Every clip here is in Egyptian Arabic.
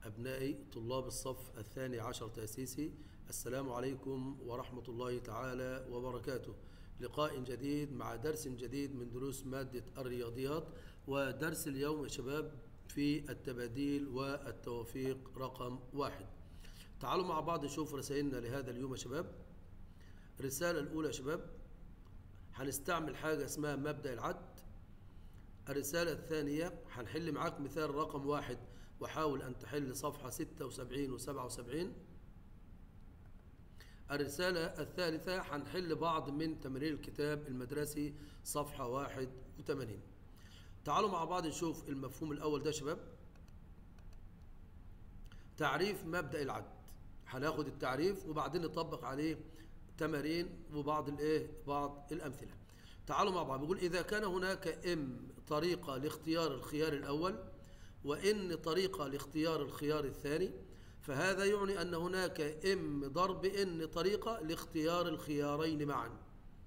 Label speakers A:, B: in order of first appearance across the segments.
A: أبنائي طلاب الصف الثاني عشر تأسيسي السلام عليكم ورحمة الله تعالى وبركاته لقاء جديد مع درس جديد من دروس مادة الرياضيات ودرس اليوم يا شباب في التباديل والتوفيق رقم واحد تعالوا مع بعض نشوف رسائلنا لهذا اليوم يا شباب الرسالة الأولى يا شباب هنستعمل حاجة اسمها مبدأ العد الرسالة الثانية هنحل معاك مثال رقم واحد وحاول أن تحل صفحة 76 و 77 الرسالة الثالثة هنحل بعض من تمرير الكتاب المدرسي صفحة 81 تعالوا مع بعض نشوف المفهوم الأول ده يا شباب تعريف مبدأ العد هناخد التعريف وبعدين نطبق عليه تمارين وبعض الايه بعض الامثله تعالوا مع بعض بيقول اذا كان هناك ام طريقه لاختيار الخيار الاول وان طريقه لاختيار الخيار الثاني فهذا يعني ان هناك ام ضرب ان طريقه لاختيار الخيارين معا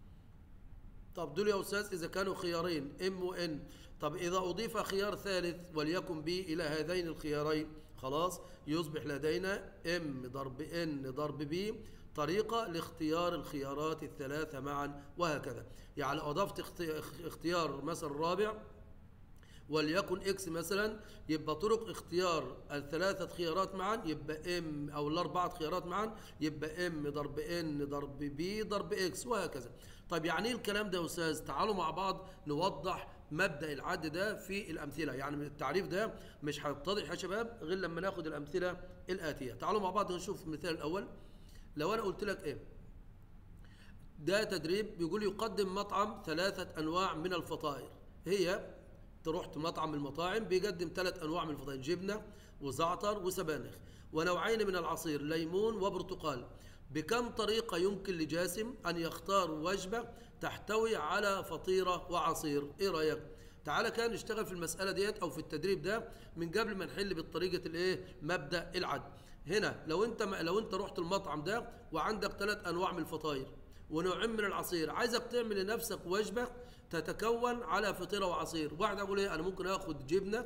A: طب دول يا استاذ اذا كانوا خيارين ام وان طب اذا اضيف خيار ثالث وليكن بي الى هذين الخيارين خلاص يصبح لدينا ام ضرب ان ضرب بي طريقه لاختيار الخيارات الثلاثه معا وهكذا يعني اضفت اختيار مثلا رابع وليكن اكس مثلا يبقى طرق اختيار الثلاثة خيارات معا يبقى ام او الاربعة خيارات معا يبقى ام ضرب ان ضرب بي ضرب اكس وهكذا طيب يعني ايه الكلام ده يا استاذ تعالوا مع بعض نوضح مبدا العد ده في الامثله يعني التعريف ده مش هيتضح يا شباب غير لما ناخد الامثله الاتيه تعالوا مع بعض نشوف المثال الاول لو انا قلت لك ايه ده تدريب بيقول يقدم مطعم ثلاثه انواع من الفطائر هي رحت مطعم من المطاعم بيقدم ثلاث انواع من الفطائر جبنه وزعتر وسبانخ ونوعين من العصير ليمون وبرتقال بكم طريقه يمكن لجاسم ان يختار وجبه تحتوي على فطيره وعصير ايه رايك تعالى كان نشتغل في المساله ديت او في التدريب ده من قبل ما نحل بالطريقه الايه مبدا العد هنا لو انت لو انت رحت المطعم ده وعندك ثلاث انواع من الفطاير ونوعين من العصير عايزك تعمل لنفسك وجبه تتكون على فطيره وعصير واحد اقول ايه انا ممكن اخد جبنه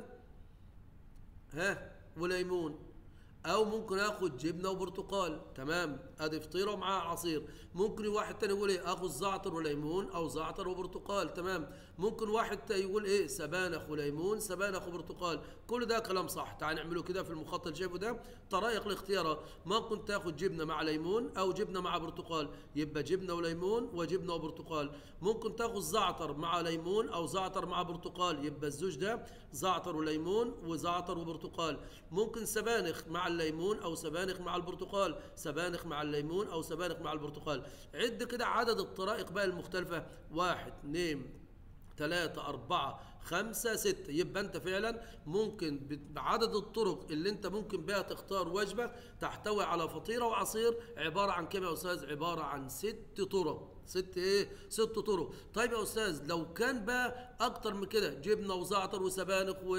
A: ها وليمون او ممكن اخد جبنه وبرتقال تمام ادي فطيره ومعاها عصير ممكن واحد تاني يقول ايه اخد زعتر وليمون او زعتر وبرتقال تمام ممكن واحد يقول ايه سبانخ وليمون سبانخ وبرتقال كل ده كلام صح تعال نعمله كده في المخطط اللي شايفه ده طرائق الاختيار ممكن تاخد جبنه مع ليمون او جبنه مع برتقال يبقى جبنه وليمون وجبنه وبرتقال ممكن تاخد زعتر مع ليمون او زعتر مع برتقال يبقى الزوج ده زعتر وليمون وزعتر وبرتقال ممكن سبانخ مع الليمون او سبانخ مع البرتقال سبانخ مع الليمون او سبانخ مع البرتقال عد كده عدد الطرائق بقى المختلفة واحد اثنين ثلاثة أربعة خمسة ستة يبقى أنت فعلا ممكن بعدد الطرق اللي أنت ممكن بها تختار وجبة تحتوي على فطيرة وعصير عبارة عن كم يا أستاذ؟ عبارة عن ست طرق ست ايه ست طرق طيب يا استاذ لو كان بقى اكتر من كده جبنه وزعتر وسبانخ و...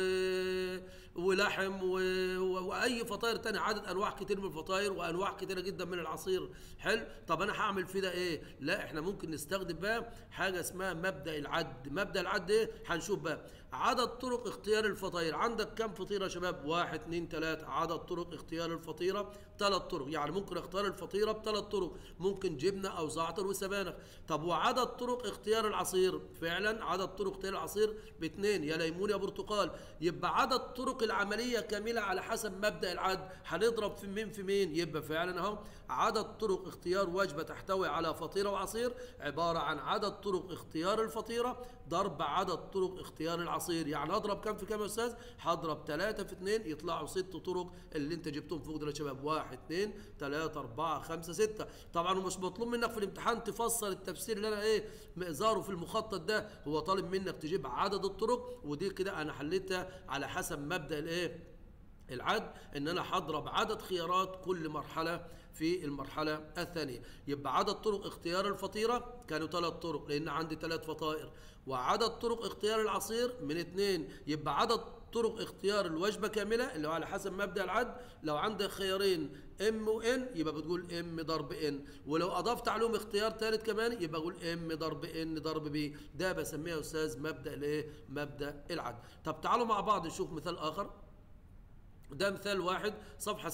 A: ولحم و... و... واي فطاير تاني عدد انواع كتير من الفطاير وانواع كتيره جدا من العصير حلو طب انا هعمل في ده ايه لا احنا ممكن نستخدم بقى حاجه اسمها مبدا العد مبدا العد ايه هنشوف بقى عدد طرق اختيار الفطاير عندك كم فطيره يا شباب واحد اثنين ثلاثه عدد طرق اختيار الفطيره ثلاث طرق يعني ممكن اختار الفطيره بثلاث طرق ممكن جبنه او زعتر وسبانخ طب وعدد طرق اختيار العصير فعلا عدد طرق اختيار العصير باثنين يا ليمون يا برتقال يبقى عدد طرق العمليه كامله على حسب مبدا العد هنضرب في مين في مين يبقى فعلا اهو عدد طرق اختيار وجبه تحتوي على فطيره وعصير عباره عن عدد طرق اختيار الفطيره ضرب عدد طرق اختيار العصير يعني اضرب كم في كم يا استاذ هضرب ثلاثة في اثنين يطلعوا ست طرق اللي انت جبتهم فوق دول يا شباب واحد اثنين ثلاثة أربعة خمسة ستة طبعا مش مطلوب منك في الامتحان تفسر التفسير اللي انا ايه مقداره في المخطط ده هو طالب منك تجيب عدد الطرق ودي كده انا حليتها على حسب مبدا الايه العد ان انا هضرب عدد خيارات كل مرحله في المرحله الثانيه يبقى عدد طرق اختيار الفطيره كانوا ثلاث طرق لان عندي ثلاث فطائر وعدد طرق اختيار العصير من اثنين يبقى عدد طرق اختيار الوجبه كامله اللي هو على حسب مبدا العد لو عندك خيارين ام وان يبقى بتقول ام ضرب ان ولو اضفت عليهم اختيار ثالث كمان يبقى اقول ام ضرب ان ضرب بي ده بسميه يا استاذ مبدا الايه مبدا العد طب تعالوا مع بعض نشوف مثال اخر ده مثال واحد صفحة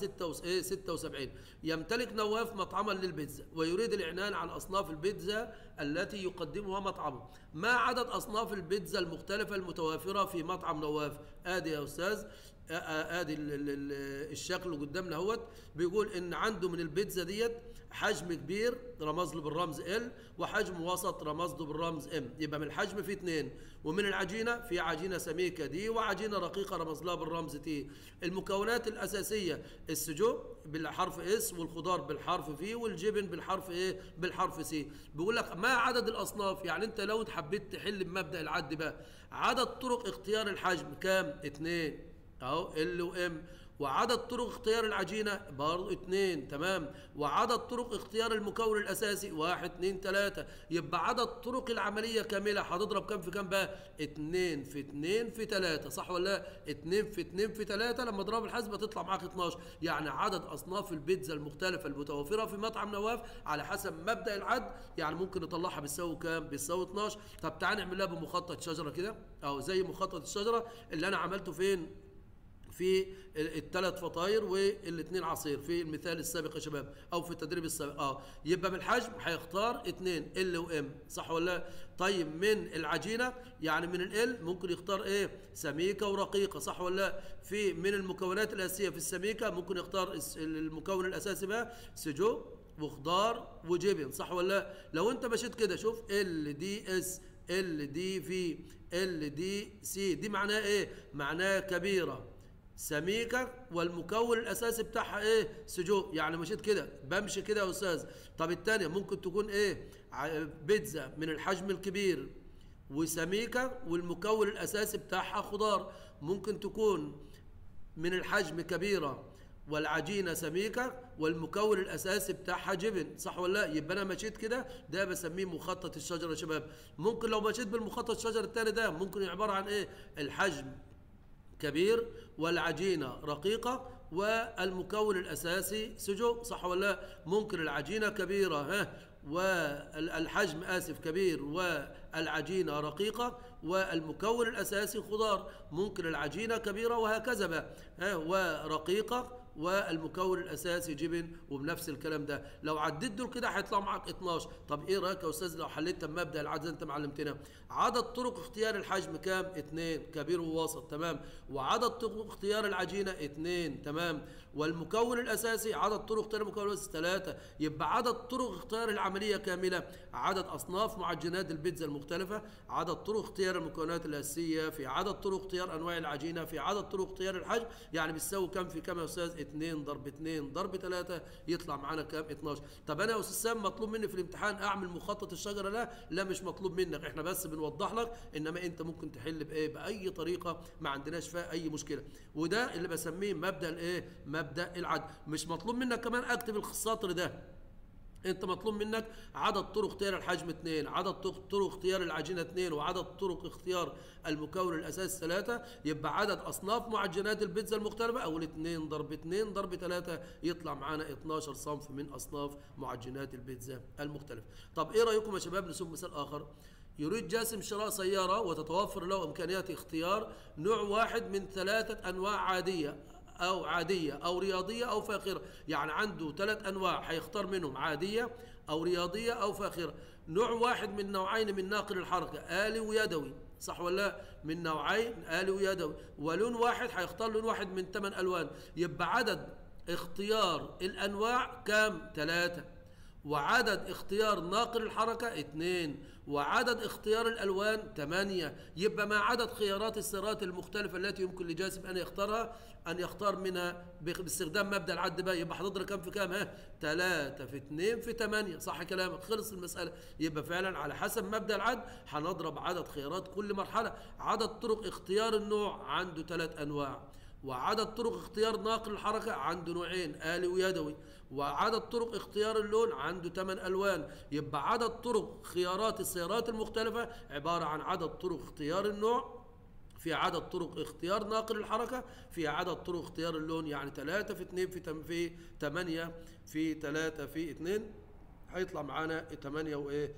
A: 76 يمتلك نواف مطعما للبيتزا ويريد الإعلان عن أصناف البيتزا التي يقدمها مطعمه ما عدد أصناف البيتزا المختلفة المتوافرة في مطعم نواف آدي يا أستاذ آدي الشكل اللي قدامنا اهوت بيقول إن عنده من البيتزا ديت حجم كبير رمز له بالرمز ال وحجم وسط رمز له بالرمز ام يبقى من الحجم في اثنين ومن العجينه في عجينه سميكه دي وعجينه رقيقه رمز لها بالرمز تي المكونات الاساسيه السجق بالحرف اس والخضار بالحرف في والجبن بالحرف ايه بالحرف سي بيقول لك ما عدد الاصناف يعني انت لو حبيت تحل بمبدا العد بقى عدد طرق اختيار الحجم كام اثنين اهو ال وام وعدد طرق اختيار العجينة برضه اتنين تمام وعدد طرق اختيار المكون الأساسي واحد اتنين تلاتة يبقى عدد طرق العملية كاملة هتضرب كام في كام بقى اتنين في اتنين في تلاتة صح ولا لا اتنين في اتنين في تلاتة لما اضرب الحسبة تطلع معاك 12 يعني عدد أصناف البيتزا المختلفة المتوفرة في مطعم نواف على حسب مبدأ العد يعني ممكن نطلعها بتساوي كام بتساوي 12 طب تعال نعملها بمخطط شجرة كده أو زي مخطط الشجرة اللي أنا عملته فين في الثلاث فطاير والاثنين عصير في المثال السابق يا شباب او في التدريب السابق اه يبقى بالحجم هيختار اثنين ال وام صح ولا لا طيب من العجينه يعني من ال ممكن يختار ايه سميكه ورقيقه صح ولا لا في من المكونات الاساسيه في السميكه ممكن يختار المكون الاساسي بقى سجق وخضار وجبن صح ولا لا لو انت مشيت كده شوف ال دي اس ال دي في ال دي سي دي معناها ايه معناها كبيره سميكة والمكون الأساسي بتاعها إيه؟ سجق يعني مشيت كده بمشي كده يا أستاذ طب التانية ممكن تكون إيه؟ بيتزا من الحجم الكبير وسميكة والمكون الأساسي بتاعها خضار ممكن تكون من الحجم كبيرة والعجينة سميكة والمكون الأساسي بتاعها جبن صح ولا لا يبقى أنا مشيت كده ده بسميه مخطط الشجرة يا شباب ممكن لو مشيت بالمخطط الشجرة التاني ده ممكن عبارة عن إيه الحجم كبير والعجينة رقيقة والمكون الأساسي سجق صح ولا لا ممكن العجينة كبيرة ها والحجم آسف كبير والعجينة رقيقة والمكون الأساسي خضار ممكن العجينة كبيرة وهكذا بقى ها ورقيقة والمكون الاساسي جبن وبنفس الكلام ده لو عديت دول كده هيطلعوا معاك 12 طب ايه رايك يا استاذ لو حليت مبدا العدد انت معلمتنا عدد طرق اختيار الحجم كام 2 كبير ووسط تمام وعدد طرق اختيار العجينه 2 تمام والمكون الاساسي عدد طرق اختيار المكون الاساسي 3 يبقى عدد طرق اختيار العمليه كامله عدد اصناف معجنات البيتزا المختلفه عدد طرق اختيار المكونات الاساسيه في عدد طرق اختيار انواع العجينه في عدد طرق اختيار الحجم يعني بتساوي كام في كام يا استاذ 2 ضرب 2 ضرب 3 يطلع معانا كام 12 طب انا يا استاذ سام مطلوب مني في الامتحان اعمل مخطط الشجره لا لا مش مطلوب منك احنا بس بنوضح لك انما انت ممكن تحل بايه باي طريقه ما عندناش فيها اي مشكله وده اللي بسميه مبدا الايه مبدا العد مش مطلوب منك كمان اكتب السطر ده انت مطلوب منك عدد طرق اختيار الحجم اثنين عدد طرق اختيار العجينة اثنين وعدد طرق اختيار المكون الاساسي ثلاثة يبقى عدد اصناف معجنات البيتزا المختلفة او الاثنين ضرب اثنين ضرب ثلاثة يطلع معانا 12 صنف من اصناف معجنات البيتزا المختلفة طب ايه رأيكم يا شباب نشوف مثال اخر يريد جاسم شراء سيارة وتتوفر له امكانيات اختيار نوع واحد من ثلاثة انواع عادية أو عادية أو رياضية أو فاخرة يعني عنده ثلاث أنواع هيختار منهم عادية أو رياضية أو فاخرة نوع واحد من نوعين من ناقل الحركة آلي ويدوي صح ولا لا من نوعين آلي ويدوي ولون واحد هيختار لون واحد من ثمان ألوان يبقى عدد اختيار الأنواع كام ثلاثة وعدد اختيار ناقل الحركة اثنين وعدد اختيار الألوان ثمانية يبقى ما عدد خيارات السيارات المختلفة التي يمكن لجاسم أن يختارها أن يختار منها باستخدام مبدأ العد بقى يبقى هتضرب كام في كام ها ثلاثة في اثنين في ثمانية صح كلامك خلص المسألة يبقى فعلا على حسب مبدأ العد هنضرب عدد خيارات كل مرحلة عدد طرق اختيار النوع عنده ثلاث أنواع وعدد طرق اختيار ناقل الحركة عنده نوعين آلي ويدوي وعدد طرق اختيار اللون عنده 8 ألوان يبقى عدد طرق خيارات السيارات المختلفة عبارة عن عدد طرق اختيار النوع في عدد طرق اختيار ناقل الحركة في عدد طرق اختيار اللون يعني 3 في 2 في تم في 8 في 3 في 2 هيطلع معانا 8 وايه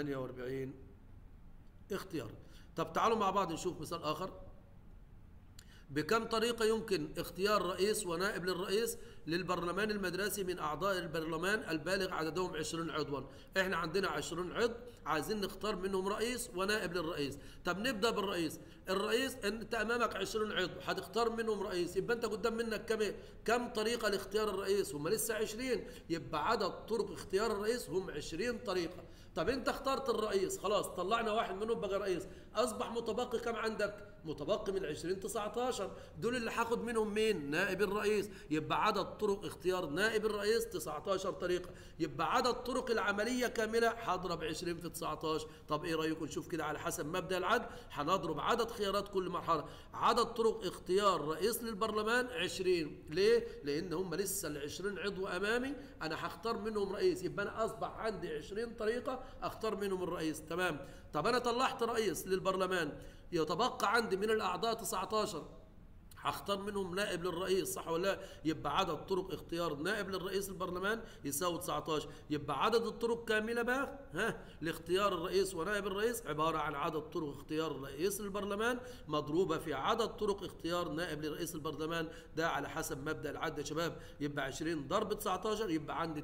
A: 48 اختيار طب تعالوا مع بعض نشوف مثال آخر بكم طريقة يمكن اختيار رئيس ونائب للرئيس للبرلمان المدرسي من أعضاء البرلمان البالغ عددهم 20 عضوا احنا عندنا 20 عضو عايزين نختار منهم رئيس ونائب للرئيس طب نبدأ بالرئيس الرئيس انت امامك 20 عضو هتختار منهم رئيس يبقى انت قدام منك كم كم طريقة لاختيار الرئيس هم لسه 20 يبقى عدد طرق اختيار الرئيس هم 20 طريقة طب انت اخترت الرئيس خلاص طلعنا واحد منهم بقى رئيس اصبح متبقي كم عندك متبقي من 20 19 دول اللي هاخد منهم مين نائب الرئيس يبقى عدد طرق اختيار نائب الرئيس 19 طريقه يبقى عدد طرق العمليه كامله هضرب 20 في 19 طب ايه رايكم نشوف كده على حسب مبدا العدل هنضرب عدد خيارات كل مرحله عدد طرق اختيار رئيس للبرلمان 20 ليه لان هم لسه ال 20 عضو امامي انا هختار منهم رئيس يبقى انا اصبح عندي 20 طريقه اختار منهم الرئيس تمام طب انا طلعت رئيس للبرلمان يتبقى عندي من الاعضاء 19 هختار منهم نائب للرئيس صح ولا لا يبقى عدد طرق اختيار نائب للرئيس البرلمان يساوي 19 يبقى عدد الطرق كامله بقى ها لاختيار الرئيس ونائب الرئيس عباره عن عدد طرق اختيار رئيس البرلمان مضروبه في عدد طرق اختيار نائب لرئيس البرلمان ده على حسب مبدا العد يا شباب يبقى 20 ضرب 19 يبقى عندي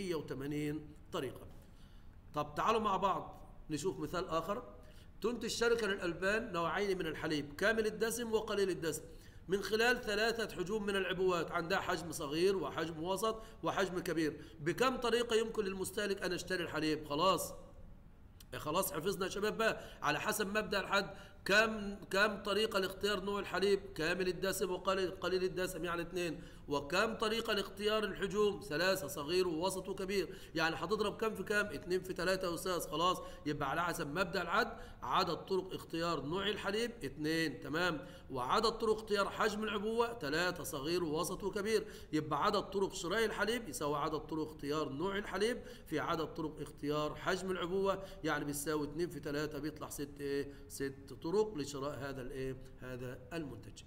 A: 380 طريقه طب تعالوا مع بعض نشوف مثال اخر تنتج شركه للالبان نوعين من الحليب كامل الدسم وقليل الدسم من خلال ثلاثة حجوم من العبوات عندها حجم صغير وحجم وسط وحجم كبير بكم طريقة يمكن للمستهلك أن يشتري الحليب خلاص خلاص حفظنا يا شباب بقى على حسب مبدا الحد كم كم طريقه لاختيار نوع الحليب كامل الدسم وقليل قليل الدسم يعني اثنين وكم طريقه لاختيار الحجوم ثلاثه صغير ووسط وكبير يعني هتضرب كم في كم اثنين في ثلاثه يا استاذ خلاص يبقى على حسب مبدا العد عدد طرق اختيار نوع الحليب اثنين تمام وعدد طرق اختيار حجم العبوه ثلاثه صغير ووسط وكبير يبقى عدد طرق شراء الحليب يساوي عدد طرق اختيار نوع الحليب في عدد طرق اختيار حجم العبوه يعني بيساوي 2 في 3 بيطلع 6 ايه 6 طرق لشراء هذا الايه هذا المنتج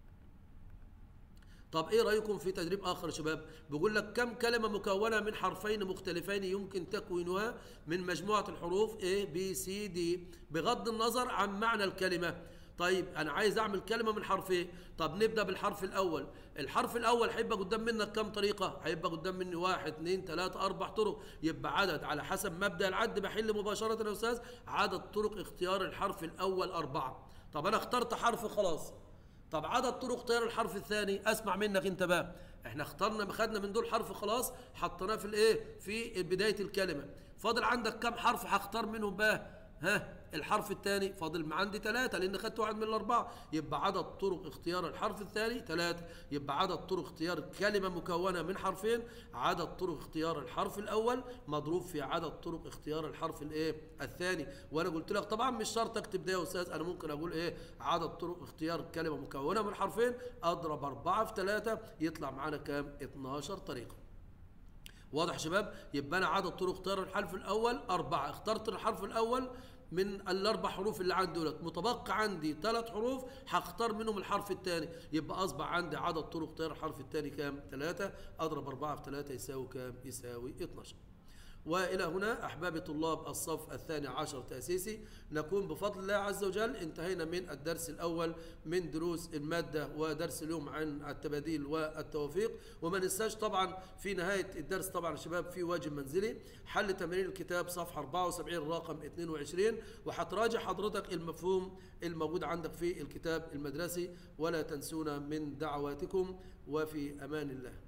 A: طب ايه رايكم في تدريب اخر يا شباب بيقول لك كم كلمه مكونه من حرفين مختلفين يمكن تكوينها من مجموعه الحروف A B C D بغض النظر عن معنى الكلمه طيب انا عايز اعمل كلمه من حرفين طب نبدا بالحرف الاول الحرف الاول هيبقى قدام منك كم طريقه هيبقى قدام مني واحد اثنين ثلاثة اربع طرق يبقى عدد على حسب مبدا العد بحل مباشره يا استاذ عدد طرق اختيار الحرف الاول اربعه طب انا اخترت حرف خلاص طب عدد طرق اختيار الحرف الثاني اسمع منك انت بقى احنا اخترنا خدنا من دول حرف خلاص حطيناه في الايه في بدايه الكلمه فاضل عندك كم حرف هختار منهم بقى ها الحرف الثاني فاضل عندي ثلاثة لأن خدت واحد من الأربعة يبقى عدد طرق اختيار الحرف الثاني ثلاثة يبقى عدد طرق اختيار كلمة مكونة من حرفين عدد طرق اختيار الحرف الأول مضروب في عدد طرق اختيار الحرف الإيه الثاني وأنا قلت لك طبعا مش شرط أكتب ده يا أستاذ أنا ممكن أقول إيه عدد طرق اختيار كلمة مكونة من حرفين أضرب أربعة في ثلاثة يطلع معانا كام 12 طريقة واضح شباب يبقى انا عدد طرق اختيار الحرف الاول اربعه اخترت الحرف الاول من الاربع حروف اللي عندي دولت متبقى عندي ثلاث حروف هختار منهم الحرف الثاني يبقى اصبح عندي عدد طرق اختيار الحرف الثاني كام ثلاثة اضرب أربعة في ثلاثة يساوي كام يساوي 12 والى هنا احبابي طلاب الصف الثاني عشر تاسيسي نكون بفضل الله عز وجل انتهينا من الدرس الاول من دروس الماده ودرس اليوم عن التباديل والتوفيق وما ننساش طبعا في نهايه الدرس طبعا يا شباب في واجب منزلي حل تمرين الكتاب صفحه 74 رقم 22 وهتراجع حضرتك المفهوم الموجود عندك في الكتاب المدرسي ولا تنسونا من دعواتكم وفي امان الله